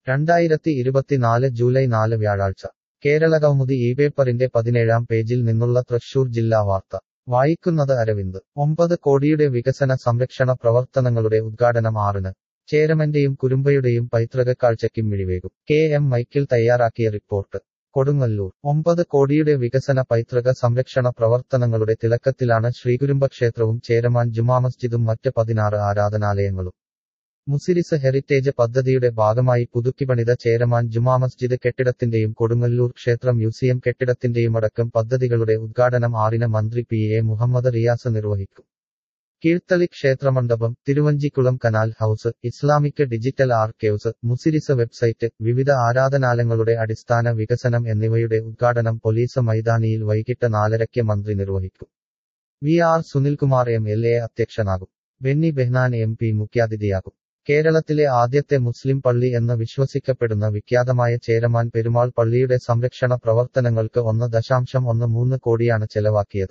രണ്ടായിരത്തി ഇരുപത്തിനാല് ജൂലൈ നാല് വ്യാഴാഴ്ച കേരളകൗമുദി ഈ പേപ്പറിന്റെ പതിനേഴാം പേജിൽ നിന്നുള്ള തൃശൂർ ജില്ലാ വാർത്ത വായിക്കുന്നത് അരവിന്ദ് ഒമ്പത് കോടിയുടെ വികസന സംരക്ഷണ പ്രവർത്തനങ്ങളുടെ ഉദ്ഘാടനം ആറിന് ചേരമന്റെയും കുരുമ്പയുടെയും പൈതൃക കാഴ്ചയ്ക്കും മിഴിവേകും കെ എം മൈക്കിൾ തയ്യാറാക്കിയ റിപ്പോർട്ട് കൊടുങ്ങല്ലൂർ ഒമ്പത് കോടിയുടെ വികസന പൈതൃക സംരക്ഷണ പ്രവർത്തനങ്ങളുടെ തിളക്കത്തിലാണ് ശ്രീകുരുമ്പ ക്ഷേത്രവും ചേരമാൻ ജുമാ മസ്ജിദും മറ്റ് പതിനാറ് ആരാധനാലയങ്ങളും മുസിരിസ് ഹെറിറ്റേജ് പദ്ധതിയുടെ ഭാഗമായി പുതുക്കിപ്പണിത ചേരമാൻ ജുമാ മസ്ജിദ് കെട്ടിടത്തിന്റെയും കൊടുങ്ങല്ലൂർ ക്ഷേത്ര മ്യൂസിയം കെട്ടിടത്തിന്റെയുമടക്കം പദ്ധതികളുടെ ഉദ്ഘാടനം ആറിന് മന്ത്രി പി എ മുഹമ്മദ് റിയാസ് നിർവഹിക്കും കീഴ്ത്തളി ക്ഷേത്രമണ്ഡപം Thiruvanchikulam canal house Islamic digital archives Muziris website വിവിധ ആരാധനാലയങ്ങളുടെ അടിസ്ഥാന വികസനം എന്നിവയുടെ ഉദ്ഘാടനം പോലീസ് മൈതാനിയിൽ വൈകിട്ട് നാലരയ്ക്ക് മന്ത്രി നിർവഹിക്കും V R Sunilkumar M L A അധ്യക്ഷനാകും ബെന്നി ബെഹ്നാൻ എം പി മുഖ്യാതിഥിയാകും കേരളത്തിലെ ആദ്യത്തെ മുസ്ലിം പള്ളി എന്ന് വിശ്വസിക്കപ്പെടുന്ന വിഖ്യാതമായ ചേരമാൻ പെരുമാൾ പള്ളിയുടെ സംരക്ഷണ പ്രവർത്തനങ്ങൾക്ക് ഒന്ന് ദശാംശം ഒന്ന് മൂന്ന് കോടിയാണ് ചെലവാക്കിയത്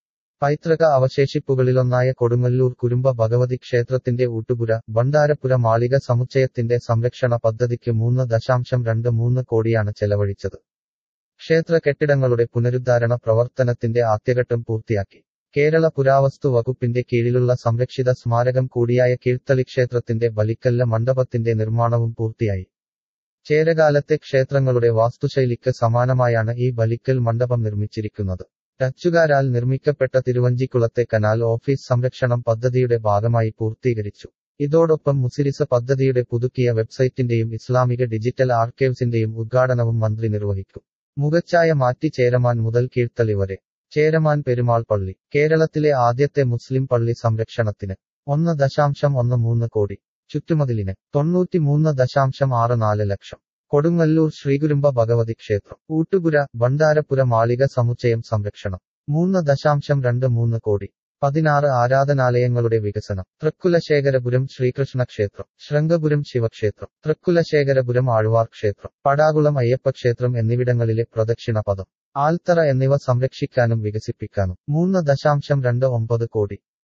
പൈതൃക അവശേഷിപ്പുകളിലൊന്നായ കൊടുങ്ങല്ലൂർ കുരുമ്പ ഭഗവതി ക്ഷേത്രത്തിന്റെ ഊട്ടുപുര ഭണ്ഡാരപ്പുര മാളിക സമുച്ചയത്തിന്റെ സംരക്ഷണ പദ്ധതിക്ക് മൂന്ന് ദശാംശം രണ്ട് മൂന്ന് കോടിയാണ് ചെലവഴിച്ചത് ക്ഷേത്ര കെട്ടിടങ്ങളുടെ പുനരുദ്ധാരണ പ്രവർത്തനത്തിന്റെ ആദ്യഘട്ടം പൂർത്തിയാക്കി കേരള പുരാവസ്തു വകുപ്പിന്റെ കീഴിലുള്ള സംരക്ഷിത സ്മാരകം കൂടിയായ കീഴ്ത്തളി ക്ഷേത്രത്തിന്റെ ബലിക്കല്ല മണ്ഡപത്തിന്റെ നിർമ്മാണവും പൂർത്തിയായി ചേരകാലത്തെ ക്ഷേത്രങ്ങളുടെ വാസ്തുശൈലിക്ക് സമാനമായാണ് ഈ ബലിക്കൽ മണ്ഡപം നിർമ്മിച്ചിരിക്കുന്നത് ഡച്ചുകാരാൽ നിർമ്മിക്കപ്പെട്ട തിരുവഞ്ചിക്കുളത്തെ കനാൽ ഓഫീസ് സംരക്ഷണം പദ്ധതിയുടെ ഭാഗമായി പൂർത്തീകരിച്ചു ഇതോടൊപ്പം മുസിരിസ പദ്ധതിയുടെ പുതുക്കിയ വെബ്സൈറ്റിന്റെയും ഇസ്ലാമിക ഡിജിറ്റൽ ആർക്കൈവ്സിന്റെയും ഉദ്ഘാടനവും മന്ത്രി നിർവഹിക്കും മുഖച്ഛായ മാറ്റി ചേരമാൻ മുതൽ കീഴ്ത്തളി വരെ ചേരമാൻ പെരുമാൾ പള്ളി കേരളത്തിലെ ആദ്യത്തെ മുസ്ലിം പള്ളി സംരക്ഷണത്തിന് ഒന്ന് ദശാംശം ഒന്ന് മൂന്ന് കോടി ചുറ്റുമതിലിന് തൊണ്ണൂറ്റിമൂന്ന് ദശാംശം ആറ് നാല് ലക്ഷം കൊടുങ്ങല്ലൂർ ശ്രീകുരുമ്പ ഭഗവതി ക്ഷേത്രം ഊട്ടുപുര ഭണ്ഡാരപ്പുര മാളിക സമുച്ചയം സംരക്ഷണം മൂന്ന് ദശാംശം രണ്ട് മൂന്ന് കോടി പതിനാറ് ആരാധനാലയങ്ങളുടെ വികസനം തൃക്കുലശേഖരപുരം ശ്രീകൃഷ്ണ ക്ഷേത്രം ശൃംഗപുരം ശിവക്ഷേത്രം തൃക്കുലശേഖരപുരം ആഴ്വാർ ക്ഷേത്രം പടാകുളം അയ്യപ്പക്ഷേത്രം എന്നിവിടങ്ങളിലെ പ്രദക്ഷിണ പദം ആൽത്തറ എന്നിവ സംരക്ഷിക്കാനും വികസിപ്പിക്കാനും മൂന്ന് ദശാംശം രണ്ട് ഒമ്പത് കോടി